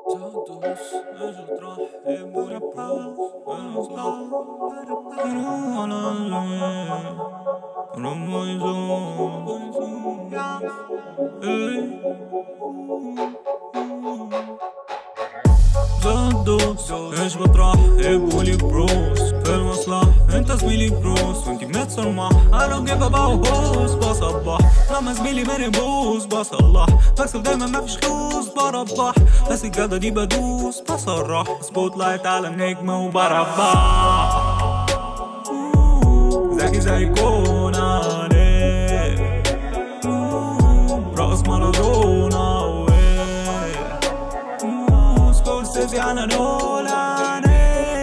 Todos ellos traen muy pros, menos la Pero a la ley, no muy زادوس ايش بطرح بولي بروس في المصلح انت زميلي بروس وانتي متصرمح I don't give about hoes بصبح لما زميلي ماني بوس بصلح بكسب دايما مفيش فلوس بربح بس الجدة دي بدوس بصرح سبوت لايت على النجمة وبربح ذكي زي كوناني رقص مارادونا سكورسيزي على نولاني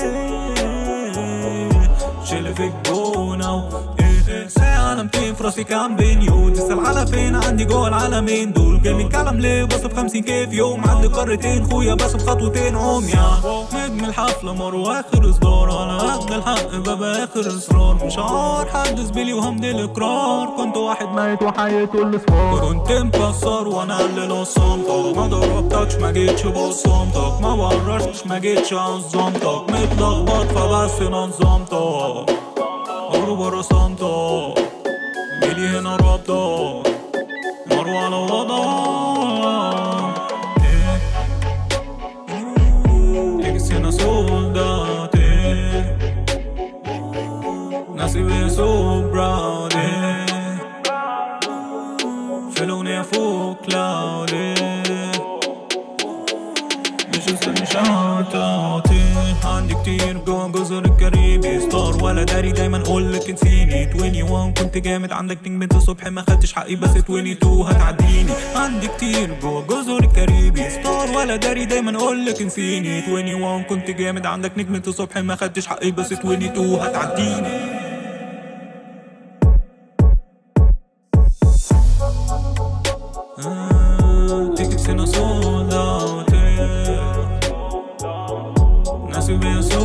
شيل في الجونة ساعة علامتين في راسي كام بنيو تسأل على فين عندي جوه العالمين دول جايبين كلام ليه بصرف خمسين كيف يوم عندي قارتين خويا بس بخطوتين عميا نجم الحفلة مرة آخر إصدار أنا قد الحق بابا آخر إصرار مش عار حد زميلي وهمدي الإقرار كنت واحد ميت وحياته الأسفار كنت مكسر وأنا اللي نصمتك ما ضربتكش ما جيتش بصمتك ما ورشتش ما جيتش عظمتك متلخبط فبس نظمتك مغروب رسمته جيلي هنا رابطة مروة على وضع تكس هنا سولداتي نصيبي سوبرادي شالوني فوق كلاودي مش مستني شعطاتي عندي كتير جوا جزر الكاريبي ستار ولا داري دايما اقولك نسيني 21 كنت جامد عندك نجمة الصبح ما خدتش حقي بس 22 هتعديني عندي كتير جوا جزر الكاريبي ستار ولا داري دايما اقولك نسيني 21 كنت جامد عندك نجمة الصبح ما خدتش حقي بس 22 هتعديني آه، تيكتس هنا sold out, yeah. ناسي بيا